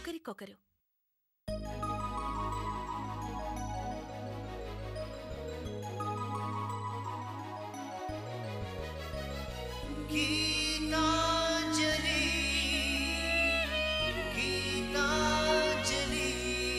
ఒకరికొకరు గీతాంజలి గీతాంజలి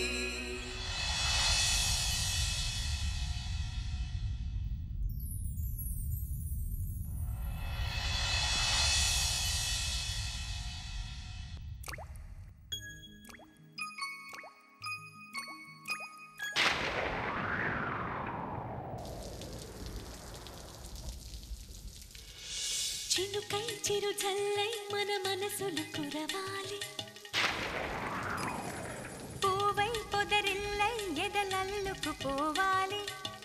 చినుకై చిరు జల్లై మన మనసులు కురవాలి పూవై పొదరిల్లై ఎదలల్లుకు పోవాలి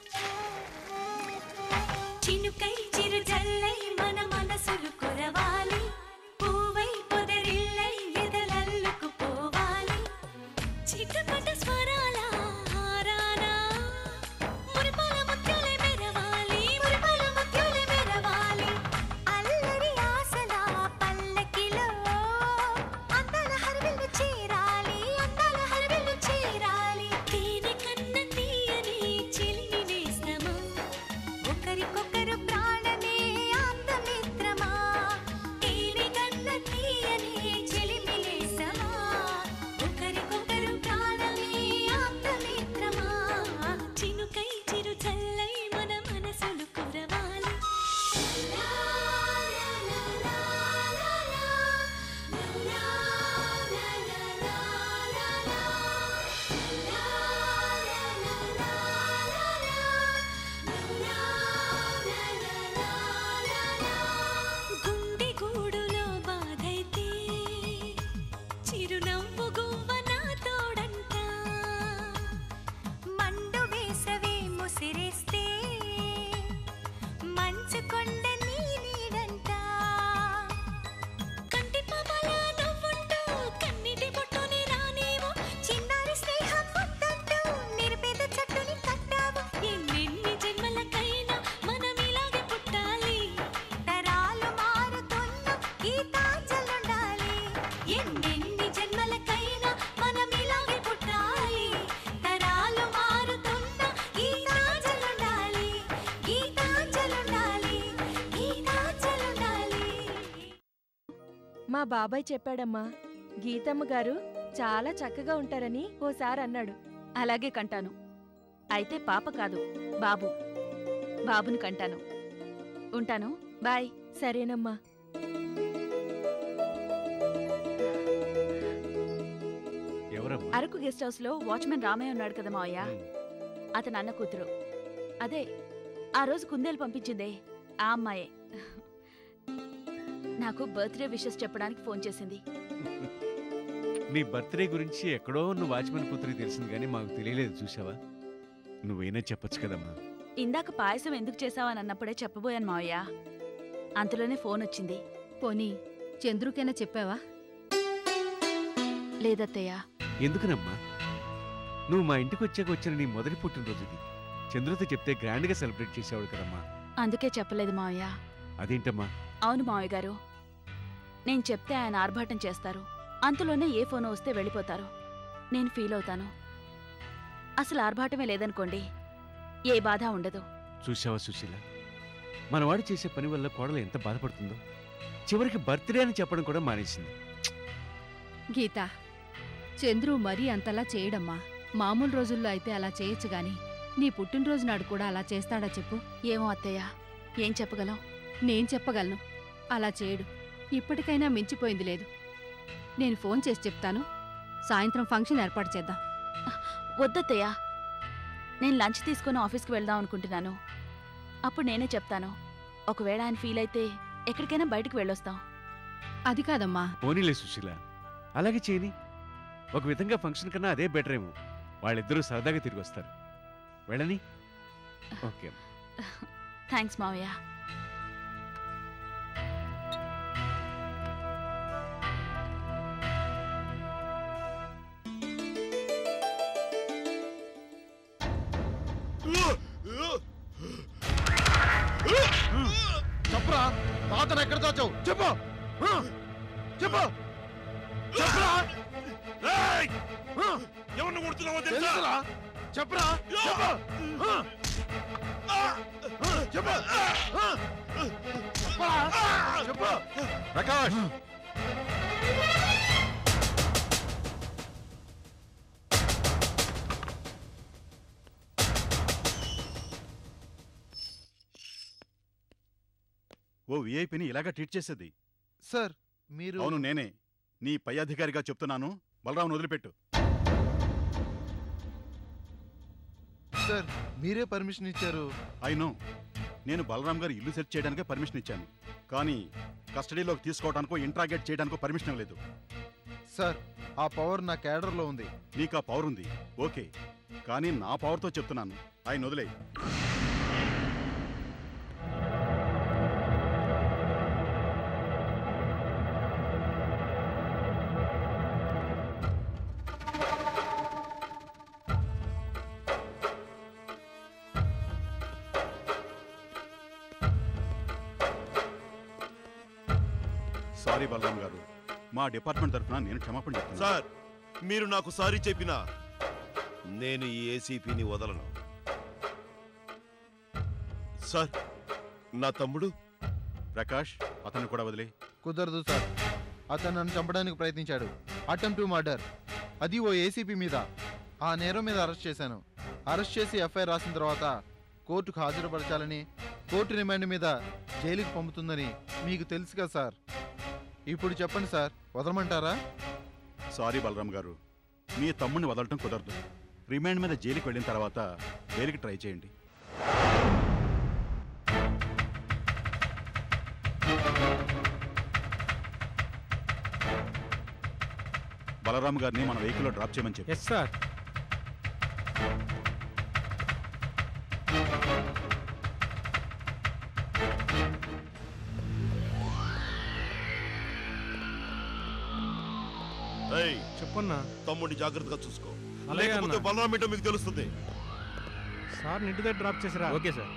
చినుకై చిరు జల్లై మన మనసులు కురవాలి పూవై పొదరిల్లై ఎదలల్లుకు పోవాలి చిటపట స్వరాల హారానా మురిపాల ముత్యాలే మెరవాలి మురిపాల ముత్యాలే మెరవాలి అల్లరి ఆశల పల్లకిలో అందాల హరివిల్లు చేరాలి అందాల హరివిల్లు చేరాలి తేనె కన్న తీయని చిలిమి నేస్తమా ఒకరికొకరు ప్రాణమే ఆప్తమిత్రమా తేనె కన్న తీయని చిలిమి నేస్తమా ఒకరికొకరు ప్రాణమే ఆప్తమిత్రమా చినుకై చిరు చల్లై మన మనసులు కురవాలి లా, లా, లా, లా, లా, లా. లా, లా, లా, లా, లా, లా. లా, లా, లా, లా, లా, లా. లా, లా, లా, లా, లా. గుండె గూడులో బాధైతే చిరునవ్వు గువ్వ నా తోడంట మండు వేసవి ముసిరేస్తే మంచు కొండ నీ నీడంట కంటి పాపలా నవ్వుంటూ కన్నిటి బొట్టుని రానేమో చిన్నారి స్నేహం ముద్దంటూ నిరుపేద చెట్టుని కట్టావు ఎన్నెన్ని జన్మలకైనా మనం ఇలాగే పుట్టాలి తరాలు మారుతున్న గీతాంజలుండాలి ఎన్నెన్ని జన్మలకైనా మనం ఇలాగే పుట్టాలి తరాలు మారుతున్న గీతాంజలుండాలి గీతాంజలుండాలి గీతాంజలుండాలి మా బాబాయ్ చెప్పాడమ్మా గీతమ్మ గారు చాలా చక్కగా ఉంటారని ఓసారి అన్నాడు అలాగే కంటాను అయితే పాప కాదు బాబు బాబుని కంటాను ఉంటాను బాయ్ సరేనమ్మా ఎవరమ్మా అరకు గెస్ట్ హౌస్ లో వాచ్మెన్ రామయ్య ఉన్నాడు కదా మావయ్య ఉమ్. అతను అన్న కూతురు అదే ఆ రోజు కుందేలు పంపించిందే ఆ అమ్మాయే నాకు బర్త్డే విషెస్ చెప్పడానికి ఫోన్ చేసింది నీ బర్త్డే గురించి ఎక్కడో నువ్వు వాచ్మెన్ కూతురికి తెలిసింది కానీ మాకు తెలియలేదు చూసావా నువ్వైనా చెప్పొచ్చు కదమ్మా ఇందాక పాయసం ఎందుకు చేసావని అన్నప్పుడే చెప్పబోయాను మావయ్య అంతలోనే ఫోన్ వచ్చింది పోనీ చంద్రుకైనా చెప్పావా లేదత్తయ్య ఎందుకనమ్మా నువ్వు మా ఇంటికి వచ్చాక వచ్చిన నీ మొదటి పుట్టినరోజు ఇది చంద్రుతో చెప్తే గ్రాండ్గా సెలబ్రేట్ చేసేవాడు కదమ్మా అందుకే చెప్పలేదు మావయ్య అదేంటమ్మా అవును మావయ్య గారు నేను చెప్తే ఆయన ఆర్భాటం చేస్తారు అంతలోనే ఏ ఫోన్ వస్తే వెళ్ళిపోతారు నేను ఫీల్ అవుతాను అసలు ఆర్భాటమే లేదనుకోండి ఏ బాధ ఉండదు చూసావా సుశీల మనవాడు చేసే పని వల్ల కోడలు ఎంత బాధపడుతుందో చివరికి బర్త్డే అని చెప్పడం కూడా మానేసింది గీత చంద్రు మరీ అంతలా చేయడమ్మా మామూలు రోజుల్లో అయితే అలా చేయొచ్చు గాని నీ పుట్టినరోజు నాడు కూడా అలా చేస్తాడా చెప్పు ఏమో అత్తయ్య ఏం చెప్పగలం నేను చెప్పగలను అలా చేయడు ఇప్పటికైనా మించిపోయింది లేదు నేను ఫోన్ చేసి చెప్తాను సాయంత్రం ఫంక్షన్ ఏర్పాటు చేద్దాం వద్దత్తయ్య నేను లంచ్ తీసుకుని ఆఫీస్కి వెళ్దాం అనుకుంటున్నాను అప్పుడు నేనే చెప్తాను ఒకవేళ ఆయన ఫీల్ అయితే ఎక్కడికైనా బయటకు వెళ్ళొస్తాం అది కాదమ్మా పోనీలే సుశీల అలాగే చేయని ఒక విధంగా ఫంక్షన్ కన్నా అదే బెటర్ ఏమో వాళ్ళిద్దరూ సరదాగా తిరిగి వస్తారు వెళ్ళని ఓకే థ్యాంక్స్ మావయ్య చెప్పరా తాతను ఎక్కడ దాచావు చెప్పు ఆ, చెప్పు చెప్పరా ఎవరిని కొడుతున్నావో తెలుసా చెప్పరా చెప్పు ఆ. ఆ. చెప్పు ఆ. చెప్పరా? చెప్పు ప్రకాష్ ఓ విఐపిని ఇలాగా ట్రీట్ చేసేది సార్ మీరు అవును నేనే నీ పై అధికారిగా చెప్తున్నాను బలరావును వదిలిపెట్టు సార్ మీరే పర్మిషన్ ఇచ్చారు అయినో నేను బలరాం గారి ఇల్లు సెర్చ్ చేయడానికే పర్మిషన్ ఇచ్చాను కానీ కస్టడీలోకి తీసుకోవడానికో ఇంట్రాగేట్ చేయడానికో పర్మిషన్ లేదు సార్ ఆ పవర్ నా క్యాడర్లో ఉంది నీకు ఆ పవర్ ఉంది ఓకే కానీ నా పవర్తో చెప్తున్నాను ఆయన వదిలే సారీ బలరాం గారు మా డిపార్ట్మెంట్ తరఫున నేను క్షమాపణ చెప్తున్నాను సార్ మీరు నాకు సారీ చెప్పినా నేను ఈ ఏసీపీని వదలను సార్ నా తమ్ముడు ప్రకాష్ అతన్ని కూడా వదిలే కుదరదు సార్ అతను నన్ను చంపడానికి ప్రయత్నించాడు అటెంప్ట్ టు మర్డర్ అది ఓ ఏసీపీ మీద ఆ నేరం మీద అరెస్ట్ చేశాను అరెస్ట్ చేసి ఎఫ్ఐఆర్ రాసిన తర్వాత కోర్టుకు హాజరుపరచాలని కోర్టు రిమాండ్ మీద జైలుకి పంపుతుందని మీకు తెలుసు కదా సార్ ఇప్పుడు చెప్పండి సార్ వదలమంటారా సారీ బలరాం గారు మీ తమ్ముడిని వదలటం కుదరదు రిమాండ్ మీద జైలుకి వెళ్ళిన తర్వాత బెయిల్కి ట్రై చేయండి బలరాం గారిని మన వెహికల్లో డ్రాప్ చేయమని చెప్పి ఎస్ సార్ ఏయ్ చెప్పన్నా తమ్ముడిని జాగ్రత్తగా చూసుకో అలాగే లేకపోతే అన్నా. బలరాం ఏంటో మీకు తెలుస్తుంది సార్ ఇంటి దగ్గర డ్రాప్ చేసిరా ఓకే సార్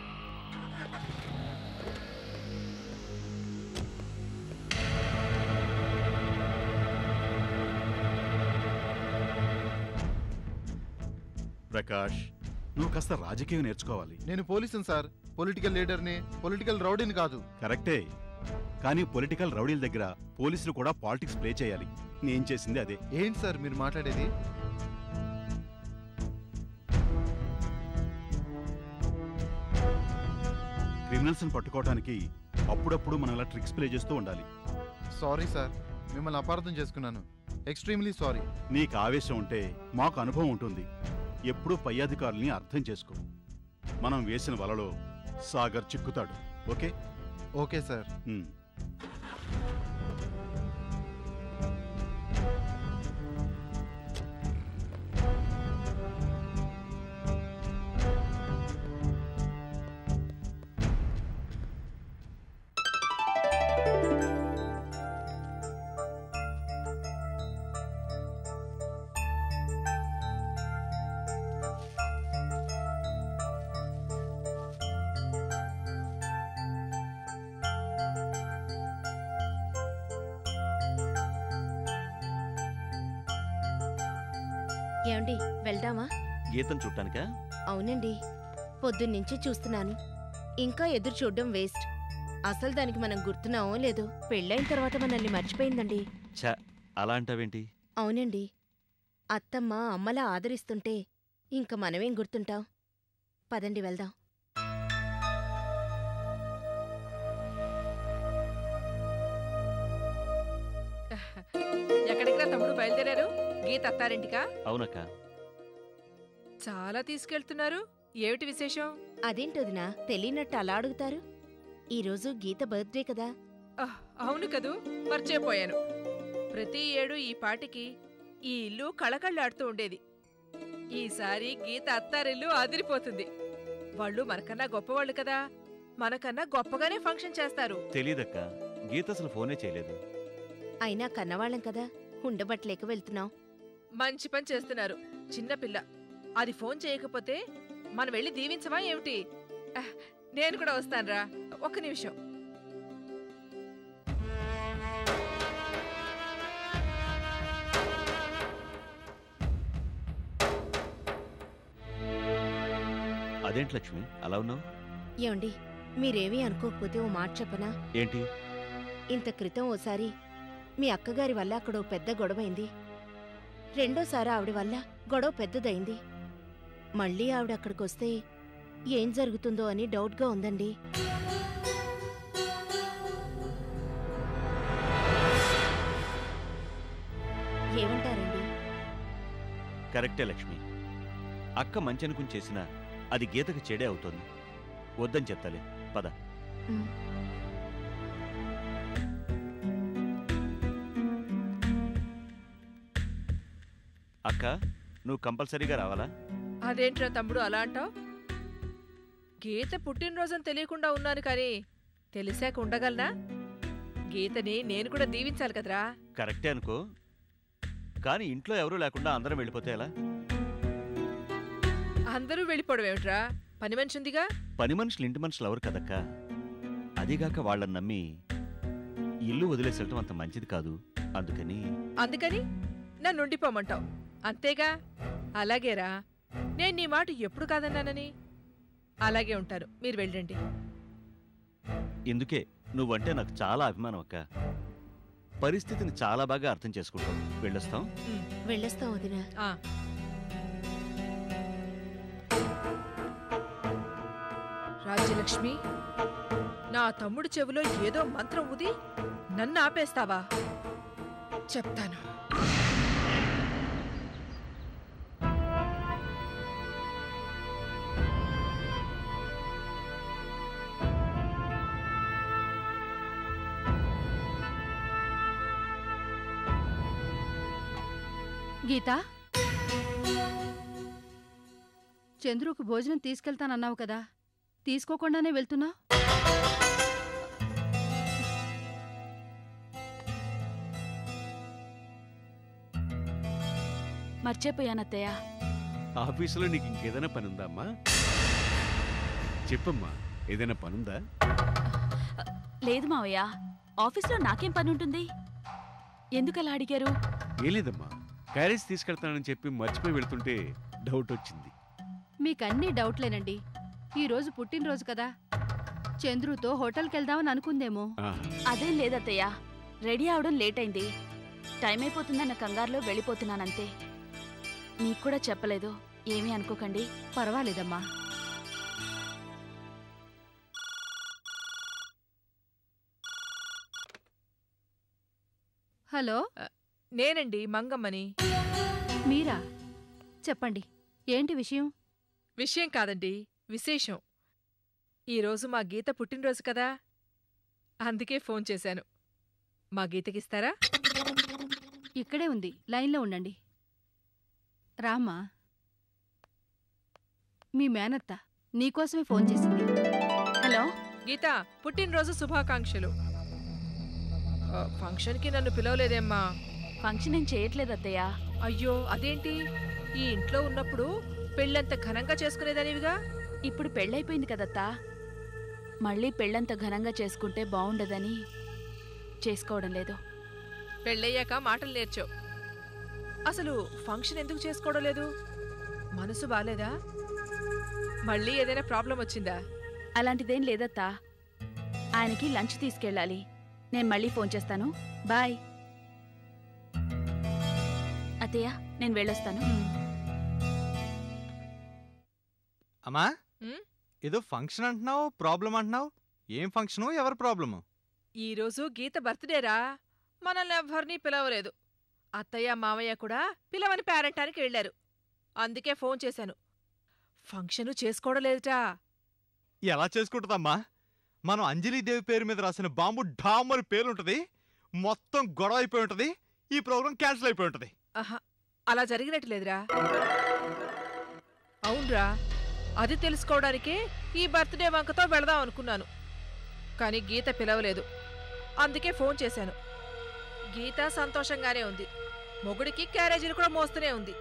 ప్రకాష్ నువ్వు కాస్త రాజకీయం నేర్చుకోవాలి నేను పోలీసుని సార్ పొలిటికల్ లీడర్ని పొలిటికల్ రౌడీని కాదు కరెక్టే కానీ పొలిటికల్ రౌడీల దగ్గర పోలీసులు కూడా పాలిటిక్స్ ప్లే చేయాలి నేను చేసింది అదే ఏంటి సార్ మీరు మాట్లాడేది క్రిమినల్స్ని పట్టుకోవడానికి అప్పుడప్పుడు మనం ఇలా ట్రిక్స్ ప్లే చేస్తూ ఉండాలి సారీ సార్ మిమ్మల్ని అపార్థం చేసుకున్నాను ఎక్స్ట్రీమ్లీ సారీ నీకు ఆవేశం ఉంటే మాకు అనుభవం ఉంటుంది ఎప్పుడూ పై అధికారుల్ని అర్థం చేసుకో మనం వేసిన వలలో సాగర్ చిక్కుతాడు ఓకే ఓకే సార్ ఉమ్. ఏమండి వెళ్దామా గీతం చుట్టానికా అవునండి పొద్దున్నుంచి చూస్తున్నాను ఇంకా ఎదురు చూడడం వేస్ట్ అసలు దానికి మనం గుర్తున్నామో లేదో పెళ్ళైన తర్వాత మనల్ని మర్చిపోయిందండి ఛ అలా అంటావేంటి అవునండి అత్తమ్మ అమ్మలా ఆదరిస్తుంటే ఇంక మనమేం గుర్తుంటాం పదండి వెళ్దాం ఎక్కడికి రా తమ్ముడు బయలుదేరారు గీత అత్తారింటికా అవునక్క చాలా తీసుకెళ్తున్నారు ఏమిటి విశేషం అదేంటొదినా తెలియనట్టు అలా అడుగుతారు ఈరోజు గీత బర్త్డే కదా ఆహ్, అవును కదూ మర్చిపోయాను ప్రతి ఏడు ఈ పాటికి ఈ ఇల్లు కళకళ్ళాడుతూ ఉండేది ఈసారి గీత అత్తారిల్లు అదిరిపోతుంది వాళ్ళు మనకన్నా గొప్పవాళ్ళు కదా మనకన్నా గొప్పగానే ఫంక్షన్ చేస్తారు తెలియదక్క గీత అసలు ఫోనే చేయలేదు అయినా కన్నవాళ్ళం కదా ఉండబట్లేక వెళ్తున్నాం మంచి పని చేస్తున్నారు చిన్నపిల్ల అది ఫోన్ చేయకపోతే మనం వెళ్ళి దీవించమా ఏమిటి ఆహ్, నేను కూడా వస్తానురా ఒక్క నిమిషం అదేంటి లక్ష్మి అలా ఉన్నావు ఏమండి మీరేమీ అనుకోకపోతే ఓ మాట చెప్పనా ఏంటి ఇంత క్రితం ఓసారి మీ అక్కగారి వల్ల అక్కడ ఓ పెద్ద గొడవైంది రెండోసారి ఆవిడ వల్ల గొడవ పెద్దదైంది మళ్ళీ ఆవిడ అక్కడికొస్తే ఏం జరుగుతుందో అని డౌట్గా ఉందండి ఏమంటారండి కరెక్టే లక్ష్మి అక్క మంచి అనుకుని చేసినా అది గీతకు చెడే అవుతుంది వద్దని చెప్తాలే పద ఉమ్. అక్క నువ్వు కంపల్సరీగా రావాలా అదేంట్రా తమ్ముడు అలా అంటావు గీత పుట్టినరోజని తెలియకుండా ఉన్నాను కానీ తెలిసాక ఉండగలనా గీతని నేను కూడా దీవించాలి కదరా కరెక్టే అనుకో కానీ ఇంట్లో ఎవరూ లేకుండా అందరం వెళ్ళిపోతే ఎలా అందరూ వెళ్ళిపోవడం ఏమిట్రా పని మనిషి ఉందిగా పని మనుషులు ఇంటి మనుషులు ఎవరు కదక్క అదిగాక వాళ్ళని నమ్మి ఇల్లు వదిలేసి వెళ్ళటం అంత మంచిది కాదు అందుకని అందుకని నన్ను ఉండిపోమంటావు అంతేగా అలాగేరా నేను నీ మాట ఎప్పుడు కాదన్నానని అలాగే ఉంటారు మీరు వెళ్ళండి ఎందుకే నువ్వంటే నాకు చాలా అభిమానం అక్క పరిస్థితిని చాలా బాగా అర్థం చేసుకుంటావు వెళ్ళొస్తాం వెళ్ళొస్తాం వదినా ఆ. రాజ్యలక్ష్మి నా తమ్ముడు చెవిలో ఏదో మంత్రం ఊది నన్ను ఆపేస్తావా చెప్తాను గీతా చంద్రుకు భోజనం తీసుకెళ్తానన్నావు కదా తీసుకోకుండానే వెళ్తున్నా మర్చిపోయానత్తయ్య ఆఫీసులో నీకు ఇంకేదైనా పని ఉందా అమ్మా చెప్పమ్మా ఏదైనా పనుందా లేదు మావయ్య ఆఫీస్లో నాకేం పని ఉంటుంది ఎందుకలా అడిగారు ఏం లేదమ్మా క్యారేజ్ తీసుకెళ్తానని చెప్పి మర్చిపోయి వెళ్తుంటే డౌట్ వచ్చింది మీకన్నీ డౌట్లేనండి ఈరోజు పుట్టినరోజు కదా చంద్రుతో హోటల్కి వెళ్దామని అనుకుందేమో ఆహా. అదేం లేదత్తయ్య రెడీ అవడం లేట్ అయింది టైం అయిపోతుందన్న కంగారులో వెళ్ళిపోతున్నానంతే నీకు కూడా చెప్పలేదు ఏమీ అనుకోకండి పర్వాలేదమ్మా హలో నేనండి మంగమ్మని మీరా చెప్పండి ఏంటి విషయం విషయం కాదండి విశేషం ఈరోజు మా గీత పుట్టినరోజు కదా అందుకే ఫోన్ చేశాను మా గీతకిస్తారా ఇక్కడే ఉంది లైన్లో ఉండండి రామ్మా మీ మేనత్త నీకోసమే ఫోన్ చేసింది హలో గీత పుట్టినరోజు శుభాకాంక్షలు ఆ, ఫంక్షన్కి నన్ను పిలవలేదేమ్మా ఫంక్షన్ ఏం చేయట్లేదు అత్తయ్య అయ్యో అదేంటి ఈ ఇంట్లో ఉన్నప్పుడు పెళ్ళంత ఘనంగా చేసుకునేదానివిగా ఇప్పుడు పెళ్ళైపోయింది కదత్తా మళ్ళీ పెళ్ళంత ఘనంగా చేసుకుంటే బావుండదని చేసుకోవడం లేదు పెళ్ళయ్యాక మాటలు నేర్చావు అసలు ఫంక్షన్ ఎందుకు చేసుకోవడం లేదు మనసు బాలేదా మళ్ళీ ఏదైనా ప్రాబ్లం వచ్చిందా అలాంటిదేం లేదత్తా ఆయనకి లంచ్ తీసుకెళ్ళాలి నేను మళ్ళీ ఫోన్ చేస్తాను బాయ్ అత్తయ్య నేను వెళ్ళొస్తాను అమ్మా ఉమ్? ఏదో ఫంక్షన్ అంటున్నావు ప్రాబ్లం అంటున్నావు ఏం ఫంక్షను ఎవరి ప్రాబ్లము ఈరోజు గీత బర్త్డేరా మనల్ని ఎవ్వరినీ పిలవలేదు అత్తయ్య మావయ్య కూడా పిలవని పేరంటానికి వెళ్ళారు అందుకే ఫోన్ చేశాను ఫంక్షను చేసుకోవడం లేదుటా ఎలా చేసుకుంటుందమ్మా మనం అంజలీదేవి పేరు మీద రాసిన బాంబు ఢామని పేరుంటది మొత్తం గొడవ అయిపోయి ఉంటది ఈ ప్రోగ్రాం క్యాన్సిల్ అయిపోయి ఉంటది ఆహా అలా జరిగినట్టు లేదురా అవునరా అది తెలుసుకోవడానికే ఈ బర్త్డే వంకతో వెళదాం అనుకున్నాను కానీ గీత పిలవలేదు అందుకే ఫోన్ చేశాను గీత సంతోషంగానే ఉంది మొగుడికి క్యారేజీలు కూడా మోస్తూనే ఉంది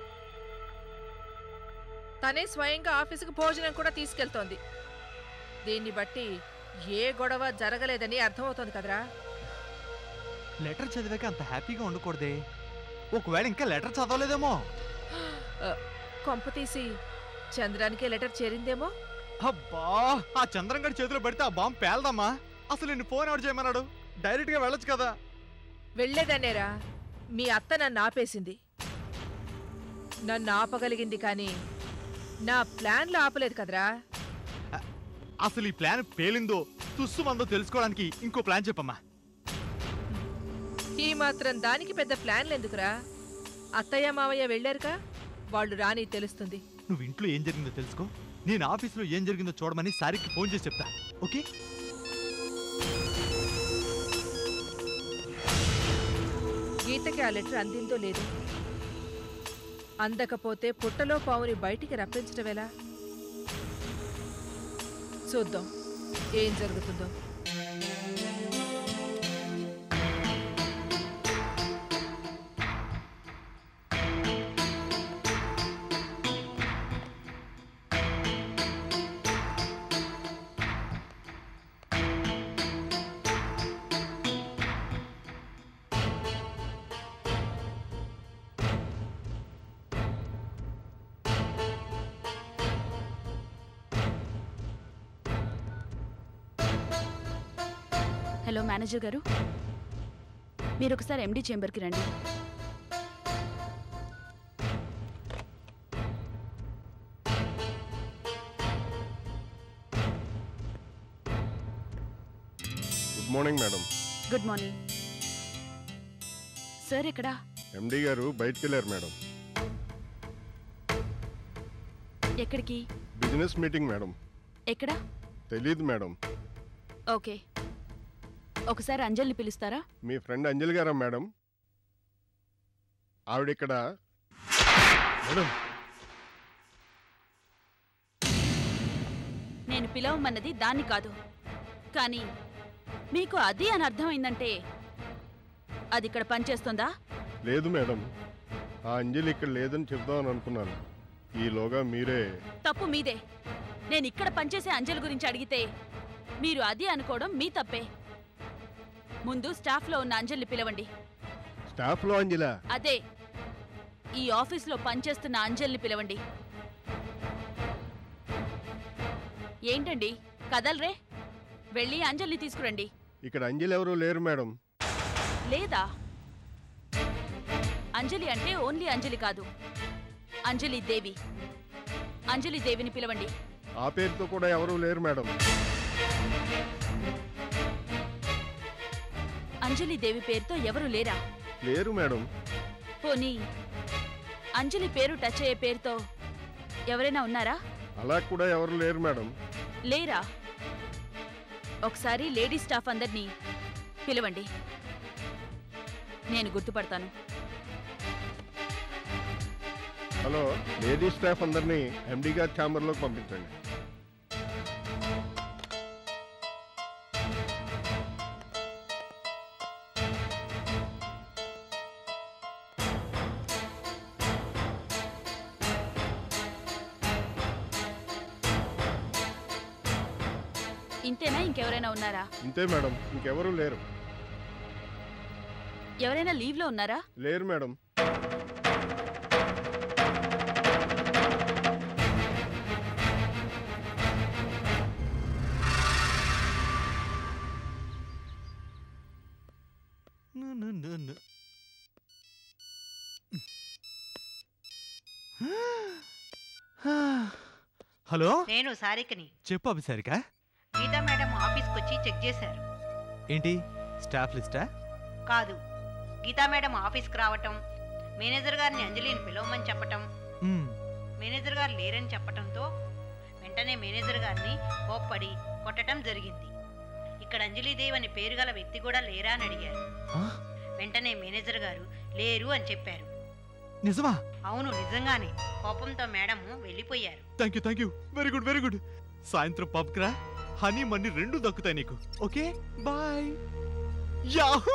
తనే స్వయంగా ఆఫీసుకు భోజనం కూడా తీసుకెళ్తోంది దీన్ని బట్టి ఏ గొడవ జరగలేదని అర్థమవుతోంది కదరా లెటర్ చదివాక అంత హ్యాపీగా ఉండకూడదే ఒకవేళ ఇంకా లెటర్ చదవలేదేమో కొంప తీసి చంద్రానికే లెటర్ చేరిందేమో అబ్బా ఆ చంద్రంగడి చేతిలో పెడితే ఆ బాంబు పేలదమ్మా అసలు నిన్ను ఫోన్ ఎవరు చేయమన్నాడు డైరెక్ట్ గా వెళ్ళొచ్చు కదా వెళ్లేదనేరా మీ అత్త నన్ను ఆపేసింది నన్ను ఆపగలిగింది కానీ నా ప్లాన్లు ఆపలేదు కదరా అసలు ఈ ప్లాన్ పేలిందో తుస్సుమందో తెలుసుకోవడానికి ఇంకో ప్లాన్ చెప్పమ్మా ఈ మాత్రం దానికి పెద్ద ప్లాన్లు ఎందుకురా అత్తయ్య మావయ్య వెళ్ళారుగా వాళ్ళు రాని తెలుస్తుంది నువ్వు ఇంట్లో ఏం జరిగిందో తెలుసుకో నేను ఆఫీస్లో ఏం జరిగిందో చూడమని సారికి ఫోన్ చేసి చెప్తా ఓకే గీతకి ఆ లెటర్ అందిందో లేదు అందకపోతే పుట్టలో పావుని బయటికి రప్పించడం ఎలా చూద్దాం ఏం జరుగుతుందో హలో మేనేజర్ గారు మీరు ఒకసారి ఎండి చేంబర్కి రండి good morning madam good morning sir ఎక్కడా ఎండి గారు బయటికి వెళ్ళారు మేడం ఎక్కడికి బిజినెస్ మీటింగ్ మేడం ఎక్కడా తెలియదు మేడం ఓకే ఒకసారి అంజలిని పిలుస్తారా మీ ఫ్రెండ్ అంజలి గారా మేడం ఆవిడ ఇక్కడ మేడం నేను పిలవమన్నది దాన్ని కాదు కానీ మీకు అది అని అర్థమైందంటే అది ఇక్కడ పనిచేస్తుందా లేదు మేడం ఆ అంజలి ఇక్కడ లేదని చెప్దామని అనుకున్నాను ఈలోగా మీరే తప్పు మీదే నేను ఇక్కడ పనిచేసే అంజలి గురించి అడిగితే మీరు అది అనుకోవడం మీ తప్పే ముందు స్టాఫ్లో ఉన్న అంజలిని పిలవండి స్టాఫ్లో అంజలా అదే ఈ ఆఫీస్లో పనిచేస్తున్న అంజలిని పిలవండి ఏంటండి కదలరే వెళ్ళి అంజలిని తీసుకురండి ఇక్కడ అంజలి ఎవరు లేరు మేడం లేదా అంజలి అంటే ఓన్లీ అంజలి కాదు అంజలి దేవి అంజలి దేవిని పిలవండి ఆ పేరుతో కూడా ఎవరు లేరు మేడం అంజలి దేవి పేరుతో ఎవరు లేరా లేరు మేడం పోనీ అంజలి పేరు టచ్ అయ్యే పేరుతో ఎవరైనా ఉన్నారా అలా కూడా ఎవరు లేరు మేడం లేరా ఒకసారి లేడీ స్టాఫ్ అందరినీ పిలవండి నేను గుర్తుపడతాను హలో లేడీ స్టాఫ్ అందరినీ ఎండి గారి ఛాంబర్లోకి పంపించండి ఇంతేనా ఇంకెవరైనా ఉన్నారా ఇంతే మేడం ఇంకెవరూ లేరు ఎవరైనా లీవ్లో ఉన్నారా లేరు మేడం హలో నేను సారికని చెప్పు అభిసారిక గీతా మేడం ఆఫీస్కి వచ్చి చెక్ చేశారు ఏంటి స్టాఫ్ లిస్టా కాదు గీతా మేడం ఆఫీస్కి రావటం మేనేజర్ గారిని అంజలిని పిలవమని చెప్పటం మ్మ్. మేనేజర్ గారు లేరని చెప్పటంతో వెంటనే మేనేజర్ గారిని కోప్పడి కొట్టడం జరిగింది ఇక్కడ అంజలిదేవి అని పేరు గల వ్యక్తి కూడా లేరా అని అడిగారు ఆ? వెంటనే మేనేజర్ గారు లేరు అని చెప్పారు నిజమా అవును నిజంగానే కోపంతో మేడం వెళ్ళిపోయారు thank you thank you very good very good సాయంత్రం పబ్కి రా హనీ మనీ రెండు దక్కుతాయి నీకు ఓకే బాయ్ యాహూ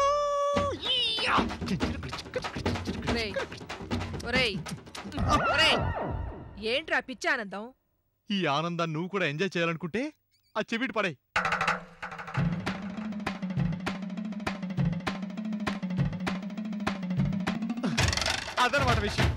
ఒరేయ్ ఒరేయ్ ఒరేయ్ ఏంట్రా పిచ్చి ఆనందం ఈ ఆనందాన్ని నువ్వు కూడా ఎంజాయ్ చేయాలనుకుంటే ఆ చెవిటి పడే అదనమాట విషయం